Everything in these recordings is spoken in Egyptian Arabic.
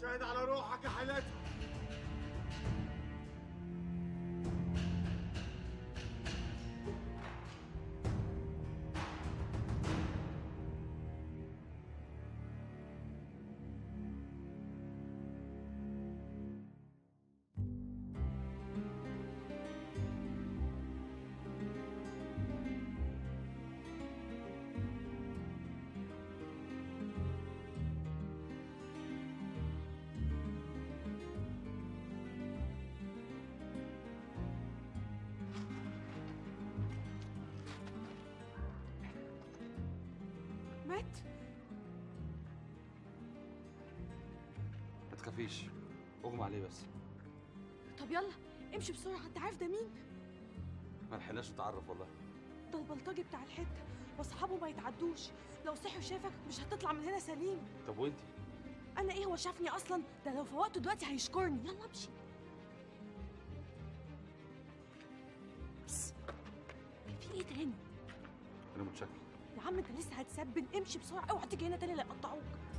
شاهد على روحك يا حالتها مات ما تخافيش اغمى عليه بس طب يلا امشي بسرعه انت عارف ده مين ما لحقناش نتعرف والله ده البلطجي بتاع الحته واصحابه ما يتعدوش لو صحي وشافك مش هتطلع من هنا سليم طب وانتي انا ايه هو شافني اصلا ده لو فوقته دلوقتي هيشكرني يلا امشي بس في ايه تاني انا متشكر يا عم انت لسه هتسبن امشي بسرعه اوعى تيجي هنا تاني لا يقطعوك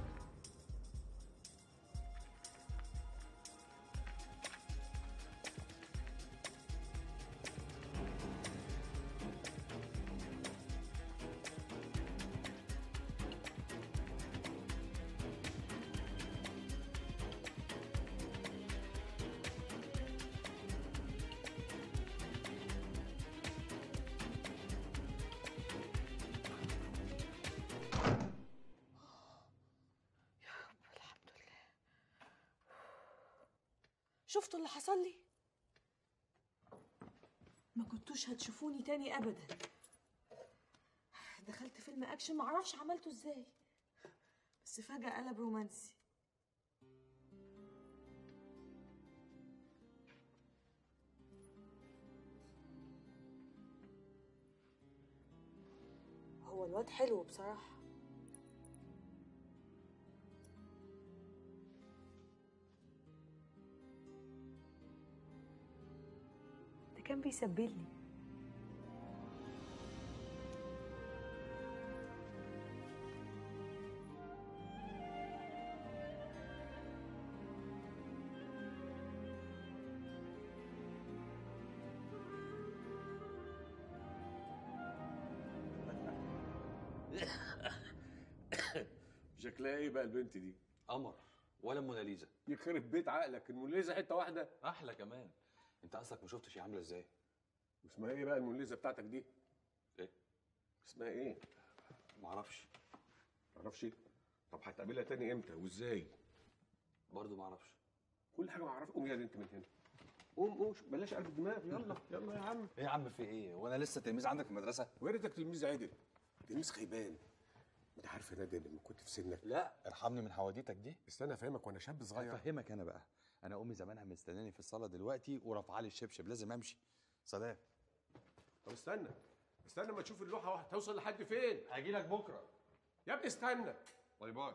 الحمد لله شفتوا اللي حصل لي ما كنتوش هتشوفوني تاني ابدا دخلت فيلم اكشن معرفش عملته ازاي بس فجأة قلب رومانسي هو الواد حلو بصراحة ده كان بيسبلي شكلها ايه بقى البنت دي؟ قمر ولا موناليزا يخرب بيت عقلك الموناليزا حته واحده احلى كمان انت اصلك ما شفتش هي عامله ازاي اسمها ايه بقى الموناليزا بتاعتك دي؟ ايه اسمها ايه؟ ما اعرفش معرفش طب هتقابلها تاني امتى وازاي؟ برضه ما اعرفش كل حاجه ما اعرفش قوم يا انت من هنا قوم قوم بلاش قلب دماغ يلا يلا يا عم ايه يا عم في ايه وانا لسه تلميذ عندك في المدرسه ويا ريتك تلميذ عادل تلميذ خيبان انت عارف يا نادر لما كنت في سنك لا ارحمني من حواديتك دي استنى افهمك وانا شاب صغير افهمك انا بقى انا امي زمانها مستناني في الصاله دلوقتي ورافعه لي الشبشب لازم امشي سلام طب استنى استنى ما تشوف اللوحه هتوصل لحد فين هاجي لك بكره يا ابني استنى باي باي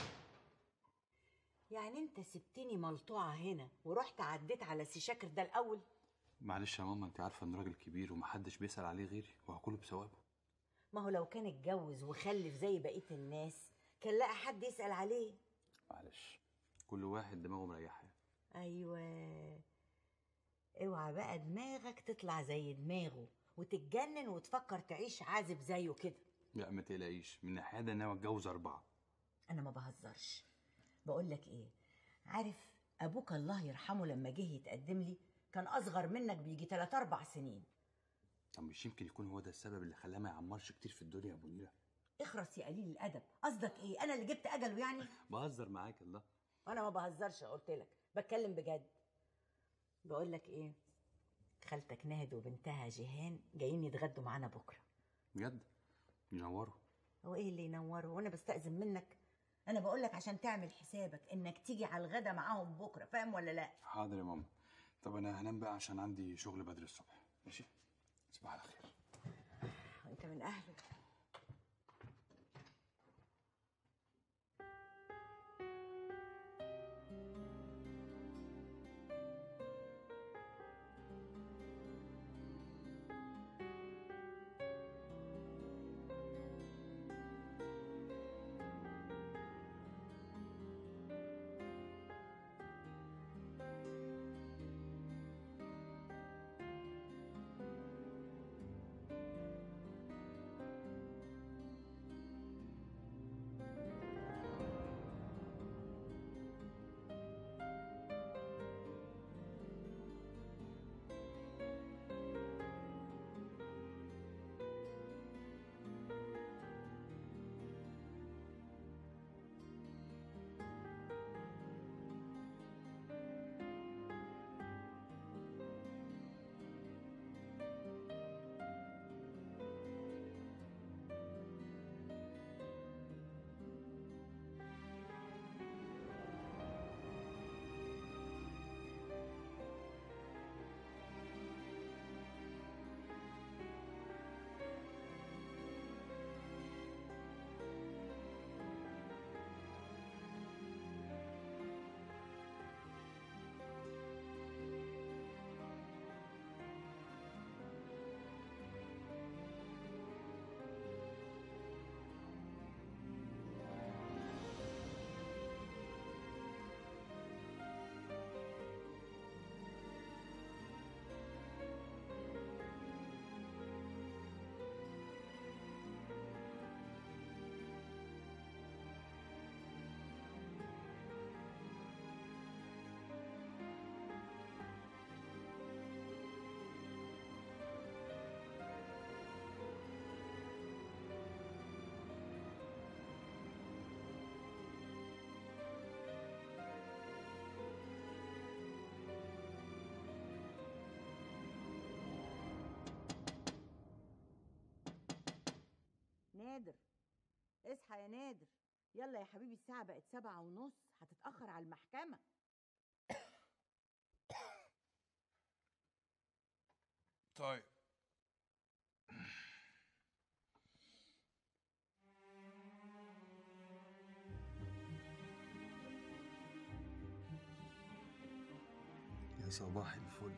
يعني انت سبتني ملطوعه هنا ورحت عديت على سي شاكر ده الاول معلش يا ماما انت عارفه ان راجل كبير ومحدش بيسال عليه غيري وهكله بثوابه ما هو لو كان اتجوز وخلف زي بقيه الناس كان لقى حد يسال عليه معلش كل واحد دماغه مريحه ايوه اوعى بقى دماغك تطلع زي دماغه وتتجنن وتفكر تعيش عازب زيه كده لا ما تقلقيش من ناحيه ده انا اتجوز اربعه انا ما بهزرش بقول لك ايه عارف ابوك الله يرحمه لما جه يتقدم لي كان اصغر منك بيجي 3 4 سنين طب مش يمكن يكون هو ده السبب اللي خلاه ما يعمرش كتير في الدنيا يا ابو نيره اخرس يا قليل الادب قصدك ايه انا اللي جبت اجله يعني بهزر معاك الله انا ما بهزرش قلت لك بتكلم بجد بقول لك ايه خالتك نهد وبنتها جيهان جايين يتغدوا معانا بكره بجد ينوروا هو ايه اللي ينوره وانا بستأذن منك انا بقول لك عشان تعمل حسابك انك تيجي على الغدا معاهم بكره فاهم ولا لا حاضر يا ماما طب انا هنام بقى عشان عندي شغل بدري الصبح ماشي صباح على خير انت من اهله نادر اصحى يا نادر يلا يا حبيبي الساعة بقت سبعة ونص هتتأخر على المحكمة طيب يا صباح الفل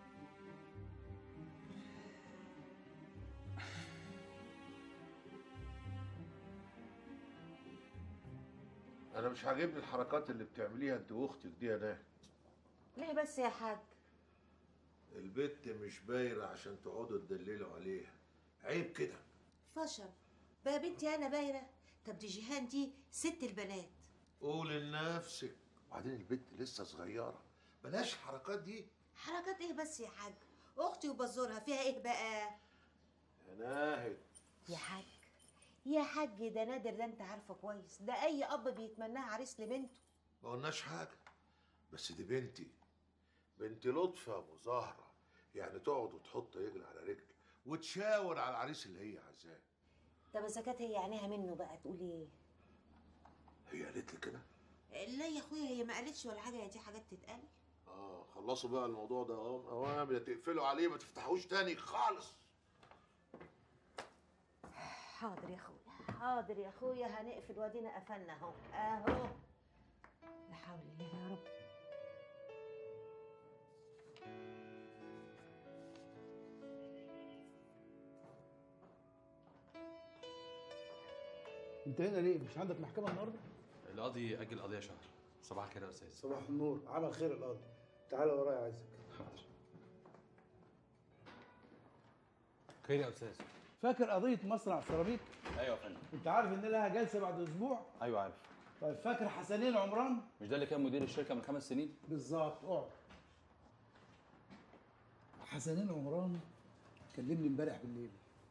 انا مش عاجبني الحركات اللي بتعمليها انت واختك دي يا ناهد ليه بس يا حاج البت مش بايره عشان تقعدوا تدللوا عليها عيب كده فشل بقى بنتي انا بايره طب دي جيهان دي ست البنات قول لنفسك وبعدين البت لسه صغيره بلاش الحركات دي حركات ايه بس يا حاج اختي وبزورها فيها ايه بقى يا ناهد يا حاج يا حاج ده نادر ده انت عارفه كويس ده اي اب بيتمناه عريس لبنته ما قلناش حاجه بس دي بنتي بنتي لطفة ابو زهره يعني تقعد وتحط رجل على رجل وتشاور على العريس اللي هي عايزاه طب اذا كانت هي عينيها منه بقى تقول ايه هي قالت لي كده لا يا اخويا هي ما قالتش ولا حاجه هي دي حاجات تتقال اه خلصوا بقى الموضوع ده اه اوام يا تقفلوا عليه ما تفتحوش تاني خالص حاضر يا اخويا حاضر يا اخويا هنقفل وادينا قفلنا اهو اهو لا حول الله يا رب انت هنا ليه؟ مش عندك محكمة النهارده؟ القاضي اجل قضيه شهر صباح الخير يا استاذ صباح النور، عمل خير القاضي. تعالى ورايا عايزك. حاضر خير يا استاذ فاكر قضية مصنع السيراميك؟ ايوه يا فندم انت عارف ان لها جلسة بعد اسبوع؟ ايوه عارف طيب فاكر حسنين عمران؟ مش ده اللي كان مدير الشركه من خمس سنين بالظبط اقعد. حسنين عمران كلمني امبارح بالليل.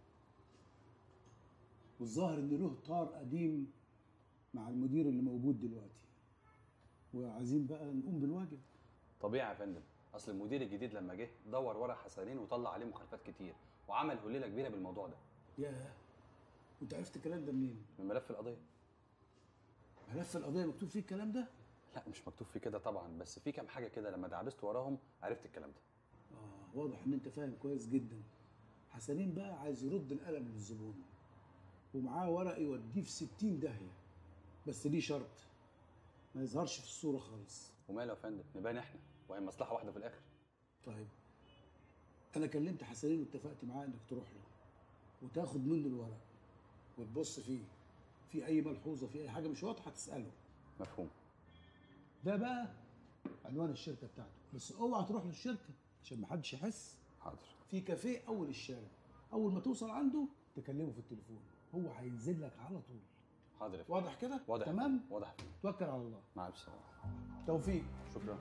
والظاهر ان له طار قديم مع المدير اللي موجود دلوقتي. وعايزين بقى نقوم بالواجب. طبيعي يا فندم اصل المدير الجديد لما جه دور ورا حسنين وطلع عليه مخالفات كتير وعمل هليله كبيره بالموضوع ده ياه وانت عرفت الكلام ده منين؟ من ملف القضيه ملف القضية مكتوب فيه الكلام ده؟ لا مش مكتوب فيه كده طبعا بس في كام حاجه كده لما دعبست وراهم عرفت الكلام ده اه واضح ان انت فاهم كويس جدا حسنين بقى عايز يرد القلم للزبون ومعاه ورق يوديه في 60 داهيه بس ليه شرط ما يظهرش في الصوره خالص وماله يا فندم نبان احنا وهي مصلحه واحده في الاخر طيب انا كلمت حسنين واتفقت معاه انك تروح له وتاخد منه الورق وتبص فيه في اي ملحوظه في اي حاجه مش واضحه تساله مفهوم ده بقى عنوان الشركه بتاعته بس اوعى تروح للشركه عشان محدش يحس حاضر في كافيه اول الشارع اول ما توصل عنده تكلمه في التليفون هو هينزل لك على طول حاضر يا فندم واضح كده واضح يا تمام فندم. واضح يا فندم. توكل على الله مع الف سلامه توفيق شكرا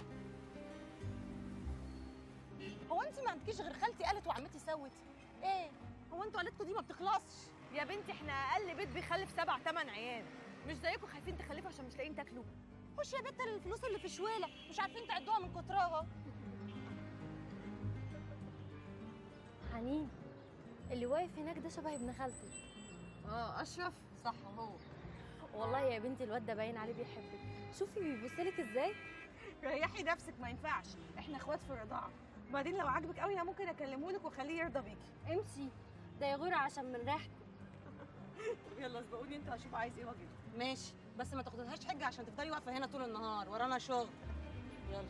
هو انت ما عندكيش غير خالتي قالت وعمتي سوت ايه هو انتوا عيلتكوا دي ما بتخلصش يا بنتي احنا اقل بيت بيخلف سبع تمن عيال مش زيكم خايفين تخلفوا عشان مش لاقيين تاكلوا خش يا بنت الفلوس اللي في شويله مش عارفين تعدوها من كترها حنين اللي واقف هناك ده شبه ابن خالتي اه اشرف صح هو والله يا بنتي الواد ده باين عليه بيحبك شوفي بيبصلك ازاي ريحي نفسك ما ينفعش احنا اخوات في الرضاعه وبعدين لو عاجبك قوي انا ممكن اكلمه لك واخليه يرضى بيكي امشي ده يغور عشان من ريحته طب يلا سبقوني انتوا هشوف عايز ايه واجيب ماشي بس ما تاخدلهاش حجه عشان تفضلي واقفه هنا طول النهار ورانا شغل يلا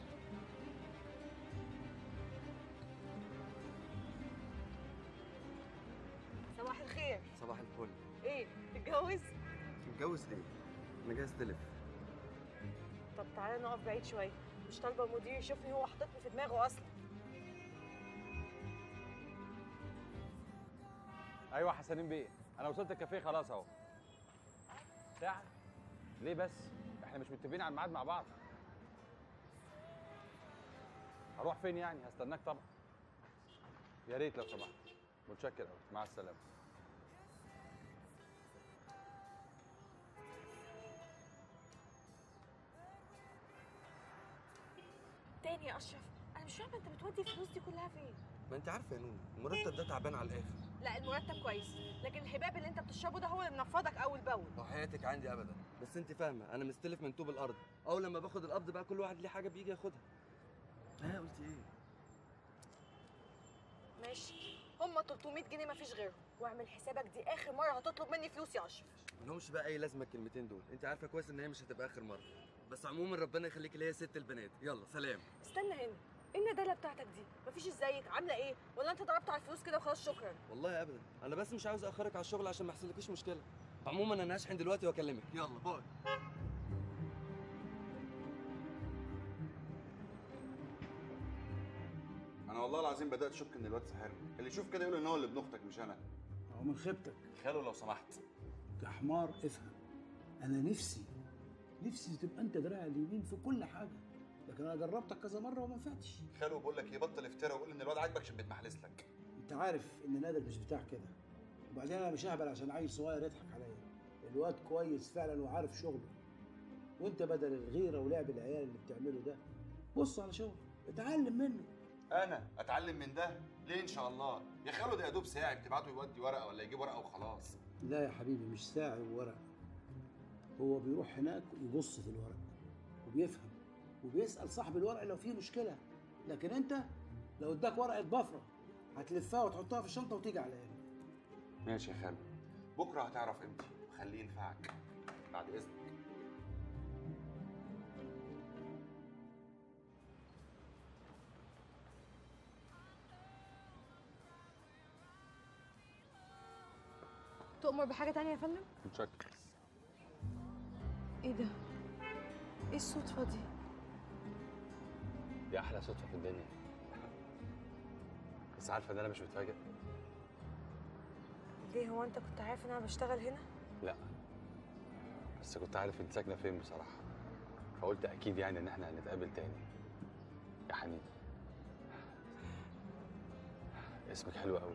صباح الخير صباح الفل ايه تتجوز متجوز ليه؟ انا جاي استلف طب تعالى نقف بعيد شويه مش طالبه المدير يشوفني هو حاططني في دماغه اصلا ايوه حسنين بيه انا وصلت الكافيه خلاص اهو ساعه ليه بس احنا مش متفقين على الميعاد مع بعض هروح فين يعني هستناك طبعا يا ريت لو سمحت متشكر قوي مع السلامه تاني يا اشرف انا مش فاهمه انت بتودي الفلوس دي كلها فين ما انت عارفه يا نونو المرتب ده تعبان على الاخر لا المرتب كويس لكن الحباب اللي انت بتشربه ده هو اللي منفضك اول باول وحياتك عندي ابدا بس انت فاهمه انا مستلف من طوب الارض اول لما باخد القبض بقى كل واحد ليه حاجه بيجي ياخدها ها قلت ايه ماشي هم 300 جنيه مفيش غيرهم واعمل حسابك دي اخر مره هتطلب مني فلوس يا اشرف ملهمش بقى اي لازمه الكلمتين دول انت عارفه كويس ان هي مش هتبقى اخر مره بس عموما ربنا يخليك ليا ست البنات يلا سلام استنى هنا ايه الندالة بتاعتك دي مفيش ازيك عامله ايه ولا انت ضربت على الفلوس كده وخلاص شكرا والله ابدا انا بس مش عاوز اخرك على الشغل عشان ما يحصلكيش مشكله عموما انا هشحن دلوقتي واكلمك يلا باي انا والله العظيم بدات اشك ان الواد سحر اللي يشوف كده يقول ان هو اللي ابن اختك مش انا هو من خيبتك خاله لو سمحت كحمار افهم انا نفسي نفسي تبقى انت دراعي اليمين في كل حاجه لكن انا جربتك كذا مره وما نفعتش خاله بيقول لك يبطل افترا ويقول ان الواد عاجبك عشان بيتمحلس لك انت عارف ان نادر مش بتاع كده وبعدين انا مش ههبل عشان عيل صغير يضحك عليا الواد كويس فعلا وعارف شغله وانت بدل الغيره ولعب العيال اللي بتعمله ده بص على شغله اتعلم منه انا اتعلم من ده ليه ان شاء الله يا خاله ده يا دوب ساعي بتبعته يودي ورقه ولا يجيب ورقه وخلاص لا يا حبيبي مش ساعي وورق هو بيروح هناك يبص في الورق وبيفهم وبيسأل صاحب الورق لو فيه مشكلة لكن انت لو اداك ورقة بفرة هتلفها وتحطها في الشنطة وتيجي على هنا ماشي يا خاله بكره هتعرف قيمتي وخليه ينفعك بعد اذنك تؤمر بحاجه تانية يا فندم متشكر ايه ده ايه الصدفه دي دي احلى صدفه في الدنيا بس عارفه ان انا مش متفاجئ ليه هو انت كنت عارف ان انا بشتغل هنا لا بس كنت عارف انت ساكنه فين بصراحه فقلت اكيد يعني ان احنا هنتقابل تاني يا حنين اسمك حلو قوي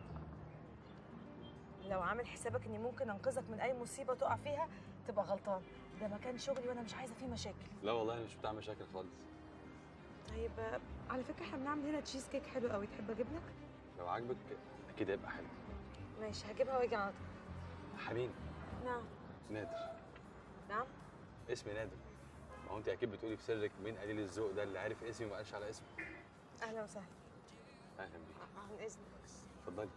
لو عامل حسابك اني ممكن انقذك من اي مصيبه تقع فيها تبقى غلطان ده مكان شغلي وانا مش عايزه فيه مشاكل لا والله انا مش بتاع مشاكل خالص طيب آه، على فكره احنا بنعمل هنا تشيز كيك حلو قوي تحب اجيب لك لو عاجبك اكيد هيبقى حلو ماشي هجيبها واجي على طول حنين نعم نادر نعم اسمي نادر ما هو انت اكيد بتقولي في سرك مين قليل الذوق ده اللي عارف اسمي وما قالش على اسمه اهلا وسهلا اهلا بيك عن اذنك اتفضلي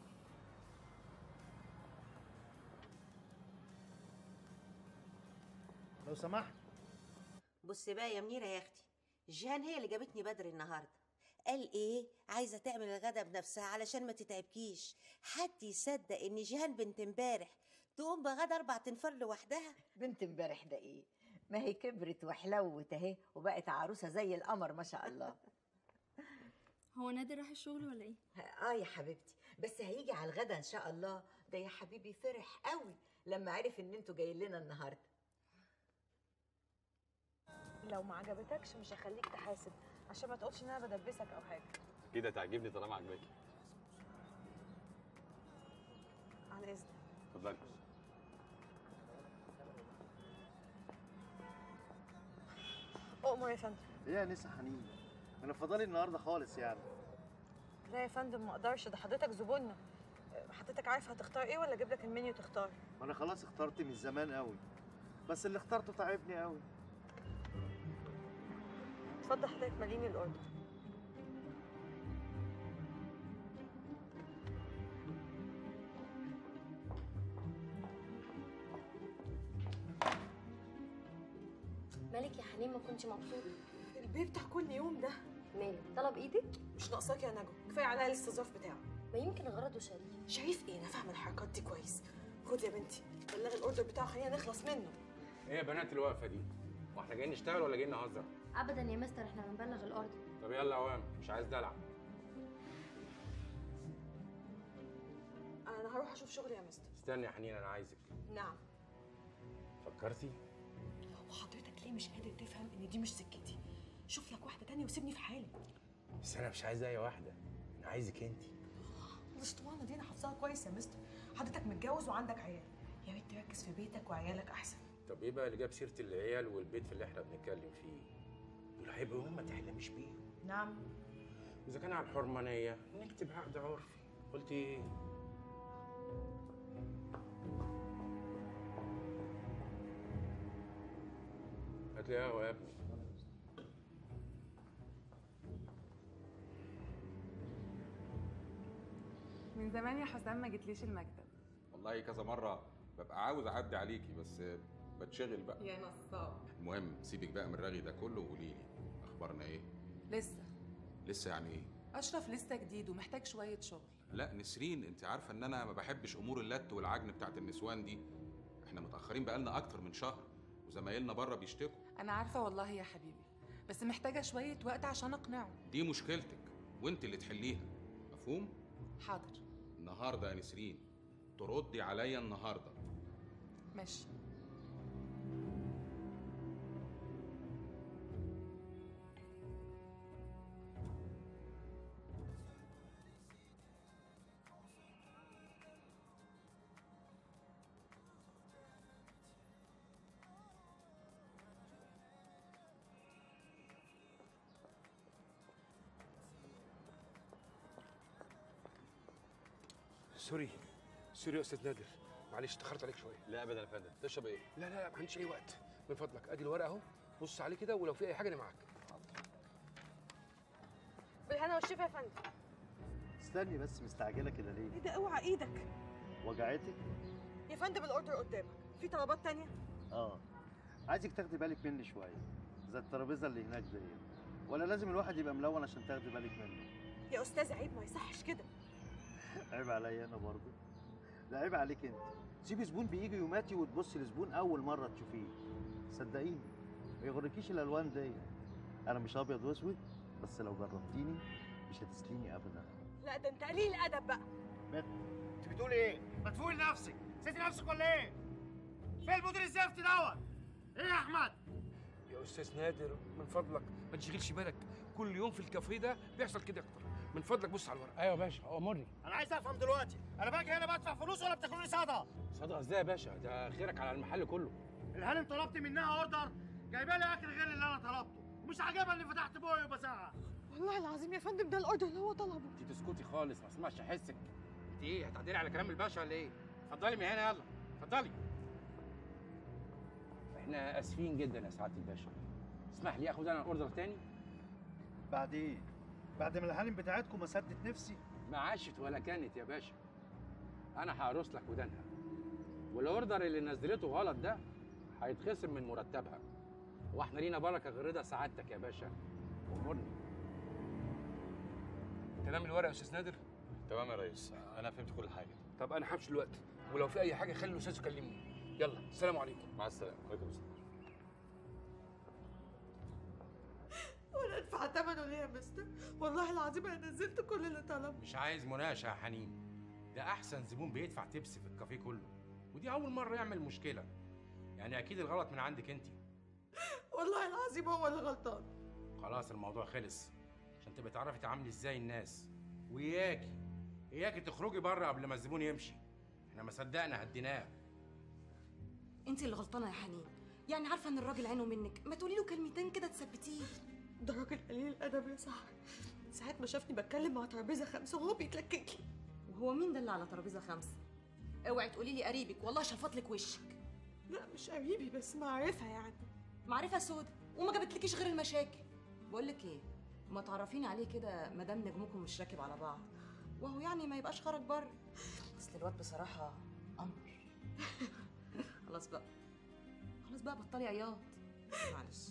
لو سمحت بصي بقى يا منيره يا اختي جيهان هي اللي جابتني بدري النهارده قال ايه عايزه تعمل الغدا بنفسها علشان ما تتعبكيش حد يصدق ان جيهان بنت امبارح تقوم بغدا اربع تنفار لوحدها بنت امبارح ده ايه ما هي كبرت وحلوت اهي وبقت عروسه زي القمر ما شاء الله هو نادر راح الشغل ولا ايه اه يا حبيبتي بس هيجي على الغدا ان شاء الله ده يا حبيبي فرح قوي لما عرف ان انتوا جايين لنا النهارده لو ما عجبتكش مش هخليك تحاسب عشان ما تقولش ان انا بدبسك او حاجه اكيد هتعجبني طالما عجباكي على اذنك اتفضلي اؤمر يا فندم ايه يا نسا حنين انا فضالي النهارده خالص يعني لا يا فندم ما اقدرش ده حضرتك زبوننا أه، حضرتك عارف هتختار ايه ولا اجيب لك المنيو تختار ما انا خلاص اخترت من زمان قوي بس اللي اخترته تعبني قوي اتفضل حضرتك ماليني الاوردر مالك يا حنين ما كنتش مبسوط البيه بتاع كل يوم ده ماله طلب ايدك مش ناقصاك يا نجوى كفايه عليا الاستظراف بتاعه ما يمكن غرضه شريف شايف ايه انا فاهمه الحركات دي كويس خد يا بنتي بلغي الاوردر بتاعه خلينا نخلص منه ايه يا بنات الوقفه دي؟ واحنا جايين نشتغل ولا جايين نهزر؟ ابدا يا مستر احنا بنبلغ الاوردر طب يلا يا وام مش عايز دلع انا هروح اشوف شغلي يا مستر استني يا حنين انا عايزك نعم فكرتي؟ وحضرتك ليه مش قادر تفهم ان دي مش سكتي شوف لك واحده تانية وسيبني في حالي بس انا مش عايز اي واحده انا عايزك انت الاسطوانه دي انا حافظاها كويس يا مستر حضرتك متجوز وعندك عيال يا ريت تركز في بيتك وعيالك احسن طب ايه بقى اللي جاب سيره العيال والبيت في اللي احنا بنتكلم فيه؟ دول هيبقوا هم ما تحلميش بيهم نعم اذا كان على الحرمانيه نكتب عقد عرفي قلت ايه؟ هات لي قهوه يا ابني من زمان يا حسام ما جيتليش المكتب والله كذا مره ببقى عاوز اعدي عليكي بس بتشغل بقى يا نصاب المهم سيبك بقى من الرغي ده كله وقولي لي اخبارنا ايه لسه لسه يعني ايه اشرف لسه جديد ومحتاج شويه شغل لا نسرين انت عارفه ان انا ما بحبش امور اللت والعجن بتاعت النسوان دي احنا متاخرين بقالنا اكتر من شهر وزمايلنا بره بيشتكوا انا عارفه والله يا حبيبي بس محتاجه شويه وقت عشان اقنعه دي مشكلتك وانت اللي تحليها مفهوم حاضر النهارده يا نسرين تردي عليا النهارده ماشي سوري سوري يا استاذ نادر معلش اتاخرت عليك شويه لا ابدا يا فندم تشرب ايه لا لا ما عنديش اي وقت من فضلك ادي الورقه اهو بص عليه كده ولو في اي حاجه انا معاك بالهنا والشفا يا فندم استني بس مستعجله كده ليه ايه ده اوعى ايدك وجعتك يا فندم الاوردر قدامك في طلبات تانية اه عايزك تاخدي بالك مني شويه زي الترابيزه اللي هناك دي ولا لازم الواحد يبقى ملون عشان تاخدي بالك منه يا استاذ عيب ما يصحش كده عيب عليا انا برضه لا عيب عليك انت سيبي زبون بيجي يوماتي وتبصي لزبون اول مره تشوفيه صدقيني ما يغركيش الالوان دي انا مش ابيض واسود بس لو جربتيني مش هتسليني ابدا لا ده انت قليل ادب بقى انت بتقولي ايه ما تفوقي لنفسك نسيتي نفسك ولا ايه فين المدير الزفت دوت ايه يا احمد يا استاذ نادر من فضلك ما تشغلش بالك كل يوم في الكافيه ده بيحصل كده اكتر من فضلك بص على الورقه ايوه يا باشا امرني انا عايز افهم دلوقتي انا باجي هنا بدفع فلوس ولا بتاكلوني صدى صدقه ازاي يا باشا ده خيرك على المحل كله الهانم طلبت منها اوردر جايبه لي اكل غير اللي انا طلبته ومش عاجبها اني فتحت بوقي وبزعق والله العظيم يا فندم ده الاوردر اللي هو طلبه انت تسكتي خالص ما اسمعش احسك انت ايه هتعدلي على كلام الباشا ولا ايه اتفضلي من هنا يلا اتفضلي احنا اسفين جدا يا سعاده الباشا اسمح لي اخد انا الاوردر تاني بعد ايه بعد ما الهانم بتاعتكم ما سدت نفسي ما عاشت ولا كانت يا باشا انا هقرص لك ودانها والاوردر اللي نزلته غلط ده هيتخصم من مرتبها واحنا لينا بركه غير رضا سعادتك يا باشا امرني تمام الورقه يا استاذ نادر تمام يا ريس انا فهمت كل حاجه طب انا همشي دلوقتي ولو في اي حاجه خلي الاستاذ يكلمني يلا السلام عليكم مع السلامه وعليكم السلام وانا ادفع ثمنه ليه يا مستر والله العظيم انا نزلت كل اللي طلبه مش عايز مناقشه يا حنين ده احسن زبون بيدفع تبس في الكافيه كله ودي اول مره يعمل مشكله يعني اكيد الغلط من عندك انت والله العظيم هو اللي غلطان خلاص الموضوع خلص عشان تبقى تعرفي تعاملي ازاي الناس وياكي اياكي تخرجي بره قبل ما الزبون يمشي احنا ما صدقنا هديناه انت اللي غلطانه يا حنين يعني عارفه ان الراجل عينه منك ما تقولي له كلمتين كده تثبتيه ده راجل قليل الادب يا سحر ساعة ما شافني بتكلم مع ترابيزه خمسه وهو بيتلكك لي وهو مين ده اللي على ترابيزه خمسه اوعي تقولي لي قريبك والله شفط لك وشك لا مش قريبي بس معرفه يعني معرفه سودا وما جابتلكيش غير المشاكل بقول لك ايه ما تعرفين عليه كده ما دام نجمكم مش راكب على بعض وهو يعني ما يبقاش خرج بره اصل الواد بصراحه قمر خلاص بقى خلاص بقى بطلي عياط معلش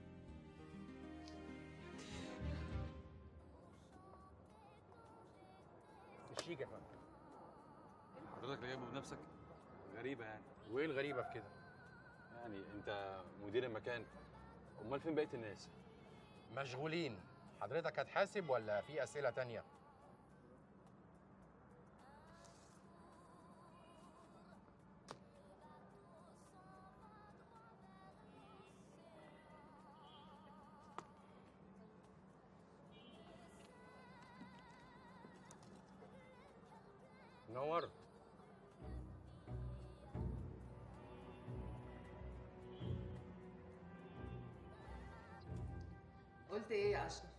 الشيك يا فندم حضرتك اللي جايبه بنفسك غريبه يعني وايه الغريبه في كده يعني انت مدير المكان امال فين بقيه الناس مشغولين حضرتك هتحاسب ولا في اسئله تانية نورت قلت ايه يا اشرف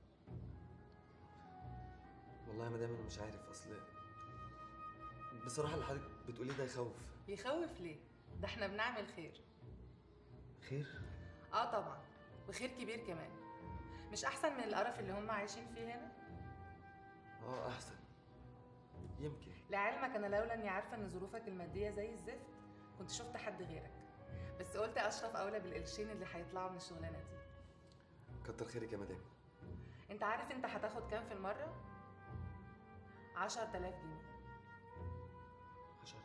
والله يا مدام انا مش عارف اصل بصراحه اللي حضرتك بتقوليه ده يخوف يخوف ليه ده احنا بنعمل خير خير اه طبعا وخير كبير كمان مش احسن من القرف اللي هم عايشين فيه هنا اه احسن يمكن لعلمك انا لولا اني عارفه ان ظروفك الماديه زي الزفت كنت شفت حد غيرك بس قلت اشرف اولى بالقرشين اللي هيطلعوا من الشغلانه دي كتر خيرك يا مدام انت عارف انت هتاخد كام في المره 10000 جنيه عشان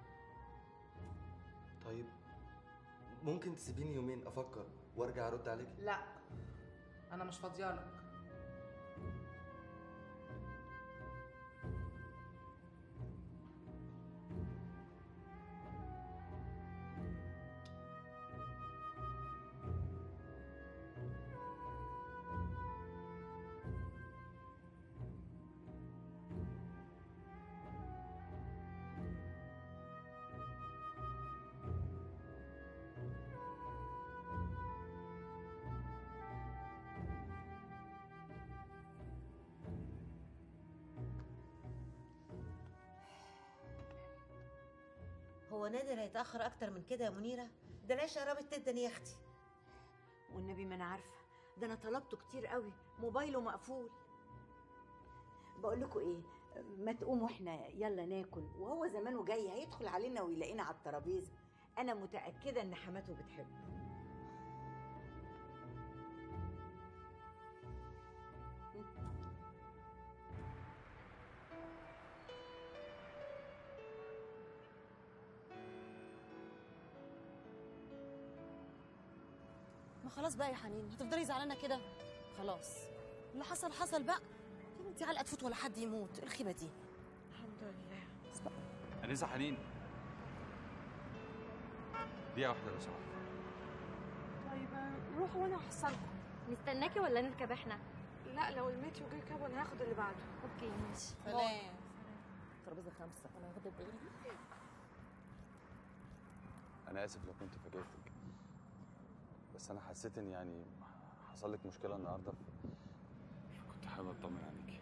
طيب ممكن تسيبيني يومين افكر وارجع ارد عليك لا انا مش فاضيالك هو نادر هيتاخر اكتر من كده يا منيره ده العيش قربت جدا يا اختي والنبي ما انا عارفه ده انا طلبته كتير قوي موبايله مقفول بقول لكم ايه ما تقوموا احنا يلا ناكل وهو زمانه جاي هيدخل علينا ويلاقينا على الترابيزه انا متاكده ان حماته بتحبه ما خلاص بقى يا حنين هتفضلي زعلانه كده خلاص اللي حصل حصل بقى يا بنتي علقه تفوت ولا حد يموت إيه الخيبه دي الحمد لله بس بقى أنسة حنين دقيقة واحدة لو سمحت طيب روحوا وانا هحصلكم نستناكي ولا نركب احنا؟ لا لو المترو جه كاب انا هاخد اللي بعده اوكي ماشي سلام ترابيزه خمسه انا هاخد بالي أنا آسف لو كنت فاجئتك بس أنا حسيت إن يعني حصل لك مشكلة النهاردة ف- كنت حابب أطمن عليك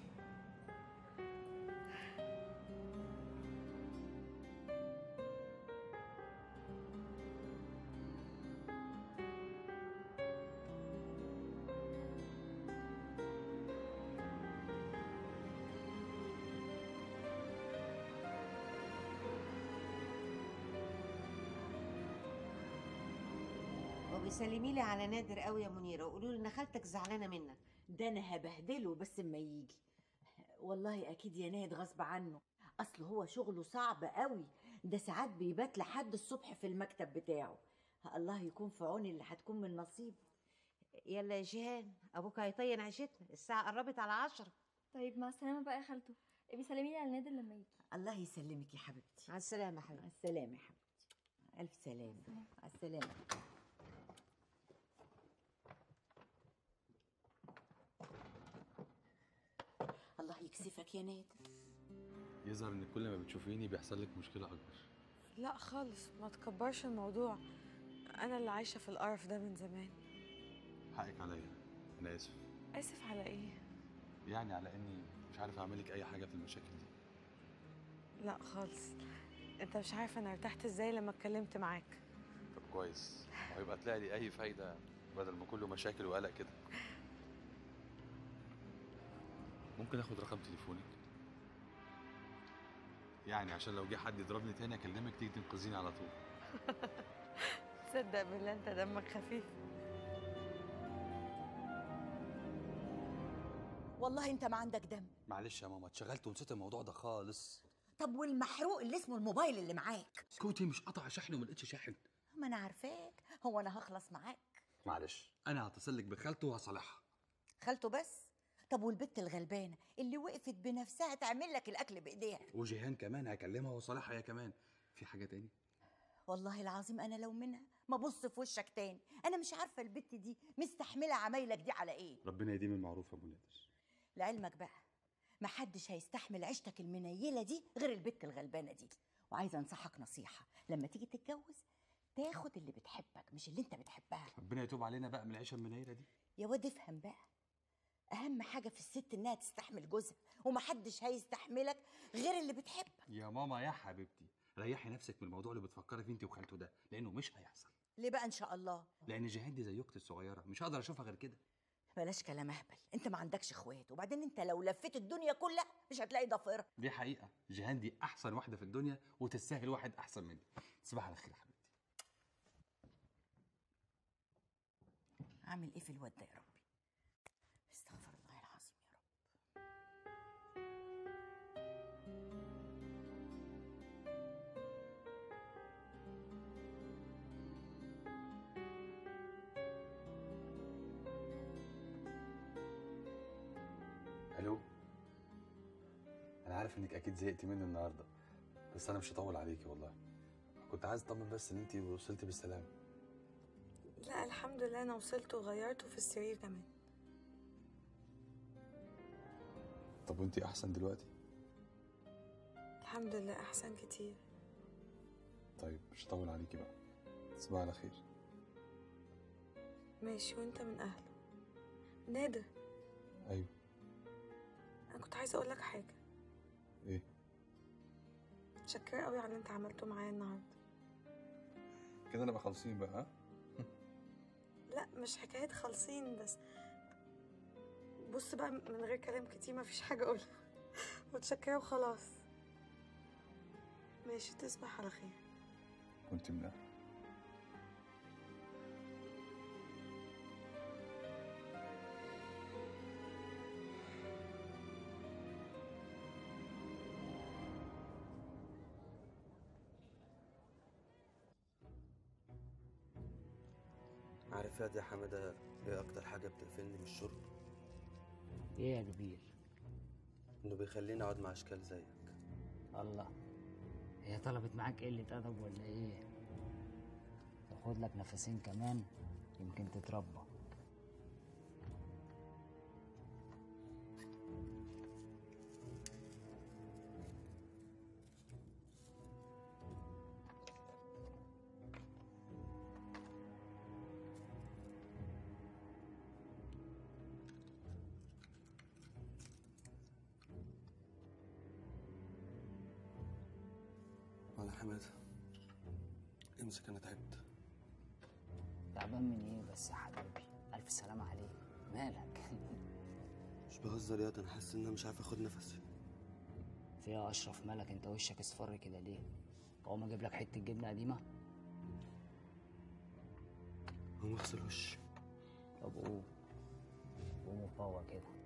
وبيسلمي لي على نادر قوي يا منيره وقولوا له ان خالتك زعلانه منك ده انا هبهدله بس اما يجي والله اكيد يا ناد غصب عنه اصل هو شغله صعب قوي ده ساعات بيبات لحد الصبح في المكتب بتاعه الله يكون في عون اللي هتكون من نصيبه يلا يا جيهان ابوك هيطين عيشتنا الساعه قربت على عشرة طيب مع السلامه بقى يا خالته بيسلمي لي على نادر لما يجي الله يسلمك يا حبيبتي على السلامه يا حبيبتي مع السلامه يا حبيبتي الف سلامه مع السلامه الله يكسفك يا نادر يظهر إن كل ما بتشوفيني بيحصل لك مشكلة أكبر لا خالص ما تكبرش الموضوع انا اللي عايشه في القرف ده من زمان حقك عليا أنا آسف اسف على ايه يعني على إني مش عارف أعمل لك أي حاجة في المشاكل دي لا خالص انت مش عارف انا ارتحت ازاي لما اتكلمت معاك طب كويس وهيبقى طلع لي أي فايدة بدل ما كله مشاكل وقلق كده ممكن آخد رقم تليفونك يعني عشان لو جه حد يضربني تاني أكلمك تيجي تنقذيني على طول تصدق بالله انت دمك خفيف والله انت ما عندك دم معلش يا ماما اتشغلت ونسيت الموضوع ده خالص طب والمحروق اللي اسمه الموبايل اللي معاك سكوتي مش قطع شحن وما لقيتش شاحن ما انا عارفاك هو انا هخلص معاك معلش انا هتصل لك بخالته وهصالحها خالته بس طب والبت الغلبانه اللي وقفت بنفسها تعمل لك الاكل بايديها وجيهان كمان هكلمها وصالحها هي كمان في حاجه تاني والله العظيم انا لو منها ما بص في وشك تاني انا مش عارفه البت دي مستحمله عمايلك دي على ايه ربنا يديم المعروف يا ابو نادر لعلمك بقى محدش هيستحمل عيشتك المنيله دي غير البت الغلبانه دي وعايزه انصحك نصيحه لما تيجي تتجوز تاخد اللي بتحبك مش اللي انت بتحبها ربنا يتوب علينا بقى من العيشه المنيله دي يا واد افهم بقى اهم حاجه في الست انها تستحمل جوزها ومحدش هيستحملك غير اللي بتحبك يا ماما يا حبيبتي ريحي نفسك من الموضوع اللي بتفكري فيه انت وخالته ده لانه مش هيحصل ليه بقى ان شاء الله لان جيهان دي زي اختي الصغيره مش هقدر اشوفها غير كده بلاش كلام اهبل انت ما عندكش اخوات وبعدين انت لو لفيت الدنيا كلها مش هتلاقي ضفيره دي حقيقه جيهان دي احسن واحده في الدنيا وتستاهل واحد احسن مني تصبح على خير يا حبيبي عامل ايه في الواد ده يا ربي استغفر الله العظيم يا رب الو انا عارف انك اكيد زهقتي مني النهارده بس انا مش هطول عليكي والله كنت عايز اطمن بس ان انت وصلتي بالسلامه لا الحمد لله انا وصلت وغيرته في السرير كمان طب وانت احسن دلوقتي الحمد لله احسن كتير طيب مش هطول عليكي بقى تصبحي على خير ماشي وانت من اهله نادر ايوه انا كنت عايزه اقول لك حاجه ايه متشكره قوي على اللي انت عملته معايا النهارده كده نبقى خالصين بقى ها لا مش حكايه خالصين بس بص بقى من غير كلام كتير مفيش حاجه اقولها متشكره وخلاص ماشي تصبح على خير كنت من اهل عارف يا دي يا حماده ايه اكتر حاجه بتقفلني من الشرب ايه يا كبير انه بيخليني اقعد مع اشكال زيك الله هي طلبت معاك قلة أدب ولا إيه؟ تاخد لك نفسين كمان يمكن تتربى ولا حماده امسك انا تعبت تعبان من إيه بس يا حبيبي ألف سلامة عليك مالك مش بهزر ياض انا حاسس ان انا مش عارف اخد نفسي فيها أشرف مالك أنت وشك اصفر كده ليه؟ أقوم أجيب لك حتة جبنة قديمة؟ هقوم اغسل وشي طب قوم قوم وفوق كده